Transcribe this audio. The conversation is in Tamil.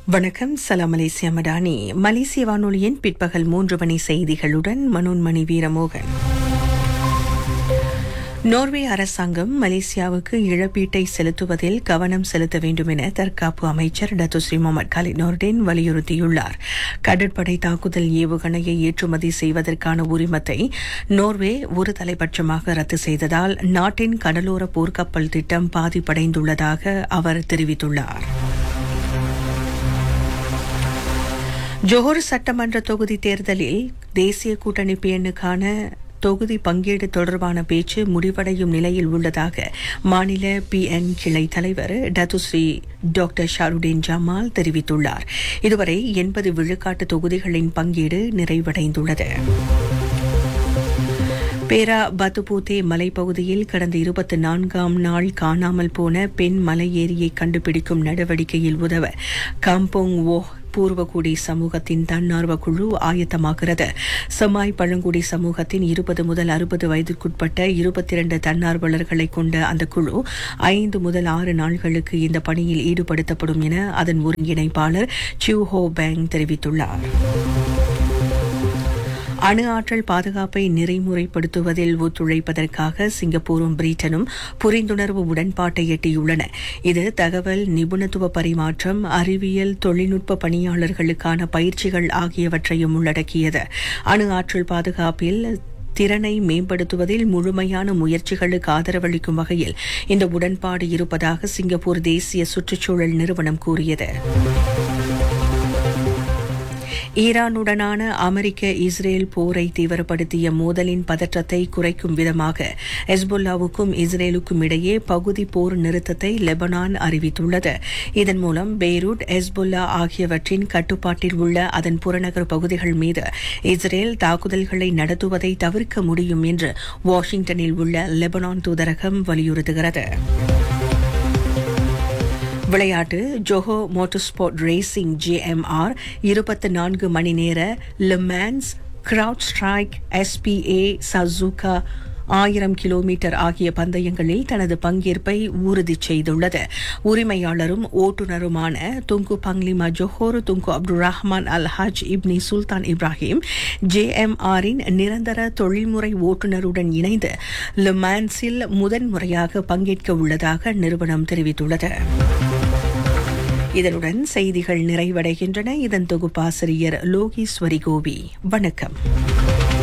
வணக்கம் சலாம் மலேசியா மடானி மலேசிய வானொலியின் பிற்பகல் மூன்று மணி செய்திகளுடன் மனோன்மணி வீரமோகன் நோர்வே அரசாங்கம் மலேசியாவுக்கு இழப்பீட்டை செலுத்துவதில் கவனம் செலுத்த வேண்டும் என தற்காப்பு அமைச்சர் டத்துஸ்ரீ முகமது காலித் நோர்டேன் வலியுறுத்தியுள்ளார் கடற்படை தாக்குதல் ஏவுகணையை ஏற்றுமதி செய்வதற்கான உரிமத்தை நோர்வே ஒரு தலைபட்சமாக ரத்து செய்ததால் நாட்டின் கடலோர போர்க்கப்பல் திட்டம் பாதிப்படைந்துள்ளதாக அவர் தெரிவித்துள்ளார் ஜோஹர் சட்டமன்ற தொகுதி தேர்தலில் தேசிய கூட்டணி பெண்ணுக்கான தொகுதி பங்கீடு தொடர்பான பேச்சு முடிவடையும் நிலையில் உள்ளதாக மாநில பிஎன் கிளை தலைவர் டத்துஸ்ரீ டாக்டர் ஷாருடீன் ஜமால் தெரிவித்துள்ளார் இதுவரை எண்பது விழுக்காட்டு தொகுதிகளின் பங்கீடு நிறைவடைந்துள்ளது பேரா பத்துபூத்தே மலைப்பகுதியில் கடந்த இருபத்தி நான்காம் நாள் காணாமல் போன பெண் மலையேரியை கண்டுபிடிக்கும் நடவடிக்கையில் உதவ காம்போங் ஓ பூர்வகுடி சமூகத்தின் தன்னார்வ குழு ஆயத்தமாகிறது செமாய் பழங்குடி சமூகத்தின் இருபது முதல் அறுபது வயதிற்குட்பட்ட இருபத்தி இரண்டு தன்னார்வலர்களை கொண்ட அந்த குழு ஐந்து முதல் ஆறு நாள்களுக்கு இந்த பணியில் ஈடுபடுத்தப்படும் என அதன் ஒருங்கிணைப்பாளர் சியூ ஹோ பேங் தெரிவித்துள்ளார் அணு ஆற்றல் பாதுகாப்பை நெறிமுறைப்படுத்துவதில் ஒத்துழைப்பதற்காக சிங்கப்பூரும் பிரிட்டனும் புரிந்துணர்வு உடன்பாட்டை எட்டியுள்ளன இது தகவல் நிபுணத்துவ பரிமாற்றம் அறிவியல் தொழில்நுட்ப பணியாளர்களுக்கான பயிற்சிகள் ஆகியவற்றையும் உள்ளடக்கியது அணு ஆற்றல் பாதுகாப்பில் திறனை மேம்படுத்துவதில் முழுமையான முயற்சிகளுக்கு ஆதரவளிக்கும் வகையில் இந்த உடன்பாடு இருப்பதாக சிங்கப்பூர் தேசிய சுற்றுச்சூழல் நிறுவனம் கூறியது ஈரானுடனான அமெரிக்க இஸ்ரேல் போரை தீவிரப்படுத்திய மோதலின் பதற்றத்தை குறைக்கும் விதமாக ஹெஸ்புல்லாவுக்கும் இஸ்ரேலுக்கும் இடையே பகுதி போர் நிறுத்தத்தை லெபனான் அறிவித்துள்ளது இதன் மூலம் பெய்ரூட் ஹெஸ்புல்லா ஆகியவற்றின் கட்டுப்பாட்டில் உள்ள அதன் புறநகர் பகுதிகள் மீது இஸ்ரேல் தாக்குதல்களை நடத்துவதை தவிர்க்க முடியும் என்று வாஷிங்டனில் உள்ள லெபனான் தூதரகம் வலியுறுத்துகிறது விளையாட்டு Johor motor sport racing JMR இருபத்தி நான்கு மணி நேர Le Mans CrowdStrike SPA Suzuka ஆயிரம் கிலோமீட்டர் ஆகிய பந்தயங்களில் தனது பங்கேற்பை உறுதி செய்துள்ளது உரிமையாளரும் ஓட்டுநருமான Tunku Panglima Johor Tunku Abdul Rahman al Hajj ibni Sultan Ibrahim ஜேஎம்ஆரின் நிரந்தர தொழில்முறை ஓட்டுநருடன் இணைந்து லிமான்ஸில் முதன்முறையாக பங்கேற்க உள்ளதாக நிறுவனம் தெரிவித்துள்ளது இதனுடன் செய்திகள் நிறைவடைகின்றன இதன் தொகுப்பாசிரியர் லோகீஸ்வரி கோவி வணக்கம்